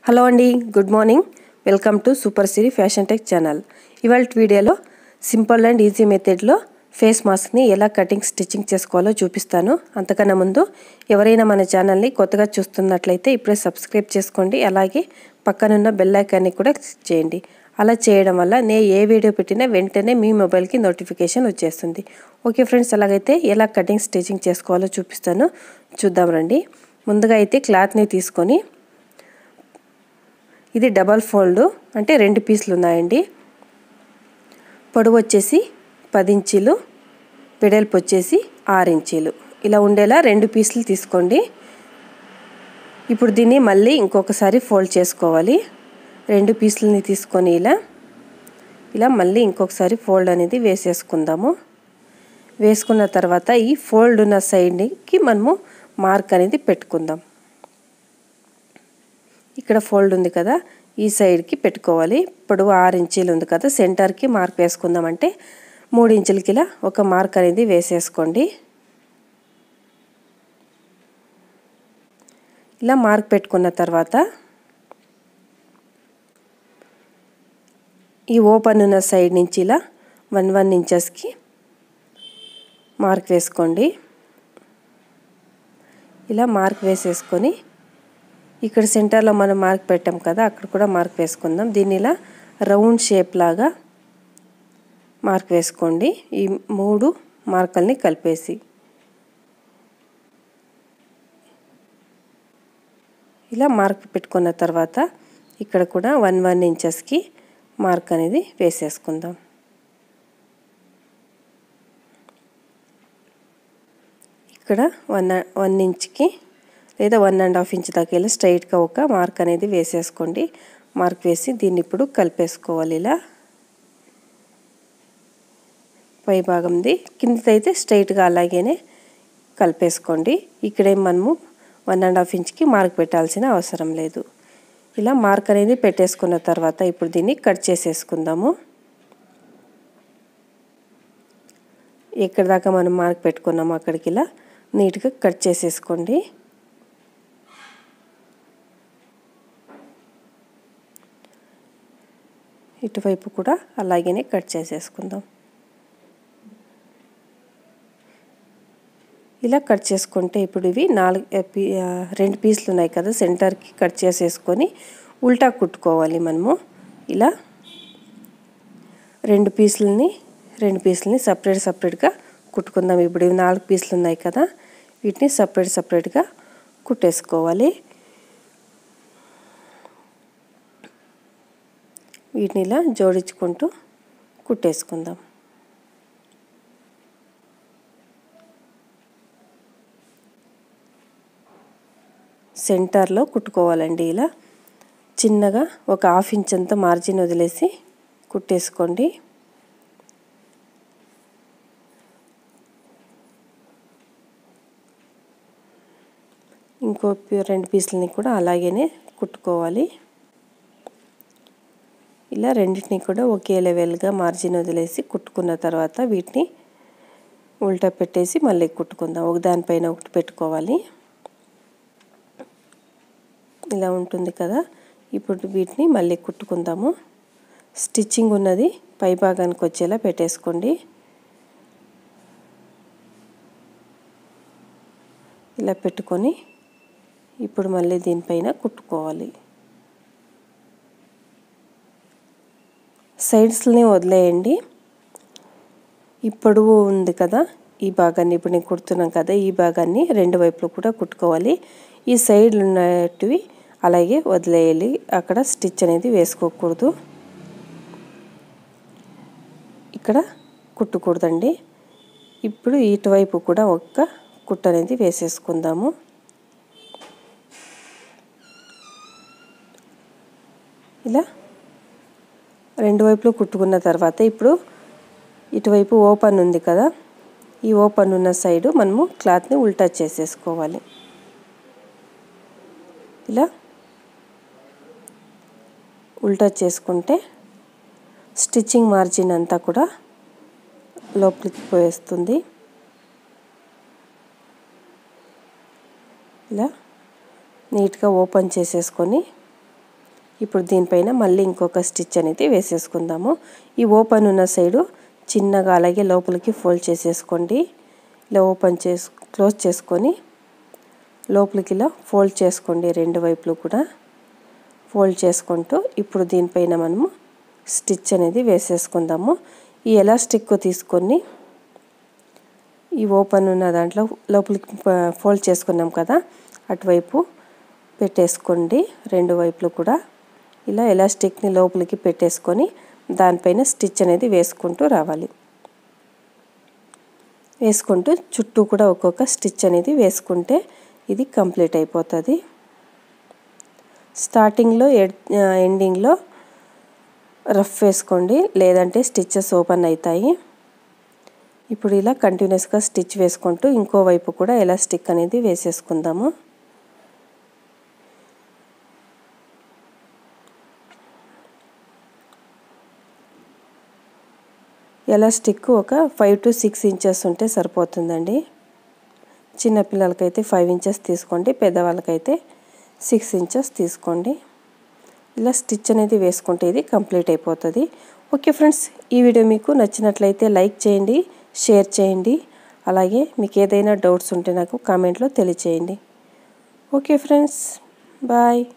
hello అండి good morning welcome to super Siri fashion tech channel ఇవాళ వీడియోలో సింపుల్ అండ్ ఈజీ మెథడ్లో ఫేస్ మాస్క్ని ఎలా కటింగ్ స్టిచ్చింగ్ చేసుకోవాలో చూపిస్తాను అంతకన్నా ముందు ఎవరైనా మన ఛానల్ని కొత్తగా చూస్తున్నట్లయితే ఇప్పుడే సబ్స్క్రైబ్ చేసుకోండి అలాగే పక్కనున్న బెల్ ఐకాన్ని కూడా క్లిక్ చేయండి అలా చేయడం వల్ల నేను ఏ వీడియో పెట్టినా వెంటనే మీ మొబైల్కి నోటిఫికేషన్ వచ్చేస్తుంది ఓకే ఫ్రెండ్స్ అలాగైతే ఎలా కటింగ్ స్టిచ్చింగ్ చేసుకోవాలో చూపిస్తాను చూద్దాం రండి ముందుగా అయితే క్లాత్ని తీసుకొని ఇది డబల్ ఫోల్డ్ అంటే రెండు పీసులు ఉన్నాయండి పొడవు వచ్చేసి పది ఇంచీలు వెడల్పు వచ్చేసి ఆరు ఇంచీలు ఇలా ఉండేలా రెండు పీసులు తీసుకోండి ఇప్పుడు దీన్ని మళ్ళీ ఇంకొకసారి ఫోల్డ్ చేసుకోవాలి రెండు పీసులని తీసుకొని ఇలా ఇలా మళ్ళీ ఇంకొకసారి ఫోల్డ్ అనేది వేసేసుకుందాము వేసుకున్న తర్వాత ఈ ఫోల్డ్ ఉన్న సైడ్కి మనము మార్క్ అనేది పెట్టుకుందాం ఇక్కడ ఫోల్డ్ ఉంది కదా ఈ సైడ్కి పెట్టుకోవాలి పొడవు ఆరు ఇంచీలు ఉంది కదా సెంటర్కి మార్క్ వేసుకుందామంటే మూడు ఇంచులకి ఇలా ఒక మార్క్ అనేది వేసేసుకోండి ఇలా మార్క్ పెట్టుకున్న తర్వాత ఈ ఓపెన్ ఉన్న సైడ్ నుంచి ఇలా వన్ వన్ ఇంచెస్కి మార్క్ వేసుకోండి ఇలా మార్క్ వేసేసుకొని ఇక్కడ సెంటర్లో మనం మార్క్ పెట్టాం కదా అక్కడ కూడా మార్క్ వేసుకుందాం దీన్ని ఇలా రౌండ్ షేప్ లాగా మార్క్ వేసుకోండి ఈ మూడు మార్కల్ని కలిపేసి ఇలా మార్క్ పెట్టుకున్న తర్వాత ఇక్కడ కూడా వన్ వన్ ఇంచెస్కి మార్క్ అనేది వేసేసుకుందాం ఇక్కడ వన్ వన్ ఇంచ్కి లేదా వన్ అండ్ హాఫ్ ఇంచ్ దాకా వెళ్ళి స్ట్రైట్గా ఒక మార్క్ అనేది వేసేసుకోండి మార్క్ వేసి దీన్ని ఇప్పుడు కలిపేసుకోవాలి ఇలా పై భాగంది కిందైతే స్ట్రైట్గా అలాగేనే కలిపేసుకోండి ఇక్కడేం మనము వన్ అండ్ హాఫ్ ఇంచ్కి మార్క్ పెట్టాల్సిన అవసరం లేదు ఇలా మార్క్ అనేది పెట్టేసుకున్న తర్వాత ఇప్పుడు దీన్ని కట్ చేసేసుకుందాము ఎక్కడ దాకా మనం మార్క్ పెట్టుకున్నాము అక్కడికి ఇలా నీట్గా కట్ చేసేసుకోండి ఇటువైపు కూడా అలాగనే కట్ చేసేసుకుందాం ఇలా కట్ చేసుకుంటే ఇప్పుడు ఇవి నాలుగు రెండు పీసులు ఉన్నాయి కదా సెంటర్కి కట్ చేసేసుకొని ఉల్టా కుట్టుకోవాలి మనము ఇలా రెండు పీసులని రెండు పీసులని సపరేట్ సపరేట్గా కుట్టుకుందాం ఇప్పుడు ఇవి నాలుగు పీసులు ఉన్నాయి కదా వీటిని సపరేట్ సపరేట్గా కుట్టేసుకోవాలి వీటిని ఇలా జోడించుకుంటూ కుట్టేసుకుందాం సెంటర్లో కుట్టుకోవాలండి ఇలా చిన్నగా ఒక హాఫ్ ఇంచ్ అంత మార్జిన్ వదిలేసి కుట్టేసుకోండి ఇంకో రెండు పీసులని కూడా అలాగనే కుట్టుకోవాలి ఇలా రెండింటిని కూడా ఒకే లెవెల్గా మార్జిన్ వదిలేసి కుట్టుకున్న తర్వాత వీటిని ఉల్టా పెట్టేసి మళ్ళీ కుట్టుకుందాం ఒక దానిపైన ఒకటి పెట్టుకోవాలి ఇలా ఉంటుంది కదా ఇప్పుడు వీటిని మళ్ళీ కుట్టుకుందాము స్టిచ్చింగ్ ఉన్నది పై భాగానికి వచ్చేలా పెట్టేసుకోండి ఇలా పెట్టుకొని ఇప్పుడు మళ్ళీ దీనిపైన కుట్టుకోవాలి సైడ్స్ని వదిలేయండి ఈ పొడవు ఉంది కదా ఈ భాగాన్ని ఇప్పుడు నేను కుడుతున్నాం కదా ఈ భాగాన్ని రెండు వైపులు కూడా కుట్టుకోవాలి ఈ సైడ్లు ఉన్నటివి అలాగే వదిలేయాలి అక్కడ స్టిచ్ అనేది వేసుకోకూడదు ఇక్కడ కుట్టకూడదండి ఇప్పుడు ఇటువైపు కూడా ఒక్క కుట్ట అనేది వేసేసుకుందాము ఇలా రెండు వైపులు కుట్టుకున్న తర్వాత ఇప్పుడు ఇటువైపు ఓపెన్ ఉంది కదా ఈ ఓపెన్ ఉన్న సైడు మనము క్లాత్ని ఉల్టా చేసేసుకోవాలి ఇలా ఉల్టా చేసుకుంటే స్టిచ్చింగ్ మార్జిన్ అంతా కూడా లోపలికి పోయేస్తుంది ఇలా నీట్గా ఓపెన్ చేసేసుకొని ఇప్పుడు దీనిపైన మళ్ళీ ఇంకొక స్టిచ్ అనేది వేసేసుకుందాము ఈ ఓపెన్ ఉన్న సైడు చిన్నగా అలాగే లోపలికి ఫోల్డ్ చేసేసుకోండి ఇలా ఓపెన్ చేసు క్లోజ్ చేసుకొని లోపలికి ఇలా ఫోల్డ్ చేసుకోండి రెండు వైపులు కూడా ఫోల్డ్ చేసుకుంటూ ఇప్పుడు దీనిపైన మనము స్టిచ్ అనేది వేసేసుకుందాము ఈ ఎలాస్టిక్ తీసుకొని ఈ ఓపెన్ ఉన్న దాంట్లో లోపలికి ఫోల్డ్ చేసుకున్నాం కదా అటువైపు పెట్టేసుకోండి రెండు వైపులు కూడా ఇలా ఎలాస్టిక్ని లోపలికి పెట్టేసుకొని దానిపైన స్టిచ్ అనేది వేసుకుంటూ రావాలి వేసుకుంటూ చుట్టూ కూడా ఒక్కొక్క స్టిచ్ అనేది వేసుకుంటే ఇది కంప్లీట్ అయిపోతుంది స్టార్టింగ్లో ఎండింగ్లో రఫ్ వేసుకోండి లేదంటే స్టిచ్చెస్ ఓపెన్ అవుతాయి ఇప్పుడు ఇలా కంటిన్యూస్గా స్టిచ్ వేసుకుంటూ ఇంకో వైపు కూడా ఎలాస్టిక్ అనేది వేసేసుకుందాము ఎలాస్టిక్ ఒక ఫైవ్ టు సిక్స్ ఇంచెస్ ఉంటే సరిపోతుందండి చిన్నపిల్లలకైతే ఫైవ్ ఇంచెస్ తీసుకోండి పెద్దవాళ్ళకైతే సిక్స్ ఇంచెస్ తీసుకోండి ఇలా స్టిచ్ అనేది వేసుకుంటే ఇది కంప్లీట్ అయిపోతుంది ఓకే ఫ్రెండ్స్ ఈ వీడియో మీకు నచ్చినట్లయితే లైక్ చేయండి షేర్ చేయండి అలాగే మీకు ఏదైనా డౌట్స్ ఉంటే నాకు కామెంట్లో తెలియచేయండి ఓకే ఫ్రెండ్స్ బాయ్